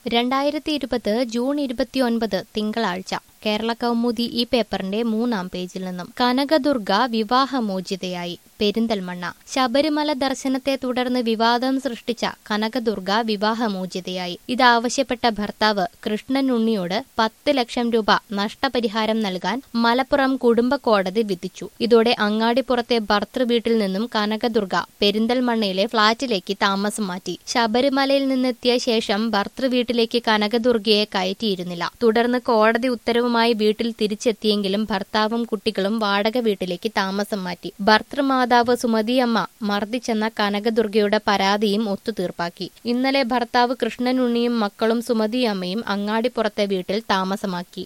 രണ്ടായിരത്തി ഇരുപത് ജൂൺ ഇരുപത്തിയൊൻപത് തിങ്കളാഴ്ച കേരള കൗമുദി ഈ പേപ്പറിന്റെ മൂന്നാം പേജിൽ നിന്നും കനകദുർഗ വിവാഹമോചിതയായി പെരിന്തൽമണ്ണ ശബരിമല ദർശനത്തെ തുടർന്ന് വിവാദം സൃഷ്ടിച്ച കനകദുർഗ വിവാഹമോചിതയായി ഇതാവശ്യപ്പെട്ട ഭർത്താവ് കൃഷ്ണൻ ഉണ്ണിയോട് പത്ത് ലക്ഷം രൂപ നഷ്ടപരിഹാരം നൽകാൻ മലപ്പുറം കുടുംബ കോടതി വിധിച്ചു ഇതോടെ അങ്ങാടിപ്പുറത്തെ ഭർത്തൃവീട്ടിൽ നിന്നും കനകദുർഗ പെരിന്തൽമണ്ണയിലെ ഫ്ളാറ്റിലേക്ക് താമസം മാറ്റി ശബരിമലയിൽ നിന്നെത്തിയ ശേഷം ഭർത്തൃവീട്ടിലേക്ക് കനകദുർഗയെ കയറ്റിയിരുന്നില്ല തുടർന്ന് കോടതി ഉത്തരവുമായി വീട്ടിൽ തിരിച്ചെത്തിയെങ്കിലും ഭർത്താവും കുട്ടികളും വാടക വീട്ടിലേക്ക് താമസം മാറ്റി ഭർത്തൃമാതാവ് സുമതിയമ്മ മർദ്ദിച്ചെന്ന കനകദുർഗയുടെ പരാതിയും ഒത്തുതീർപ്പാക്കി ഇന്നലെ ഭർത്താവ് കൃഷ്ണനുണ്ണിയും മക്കളും സുമതിയമ്മയും അങ്ങാടിപ്പുറത്തെ വീട്ടിൽ താമസമാക്കി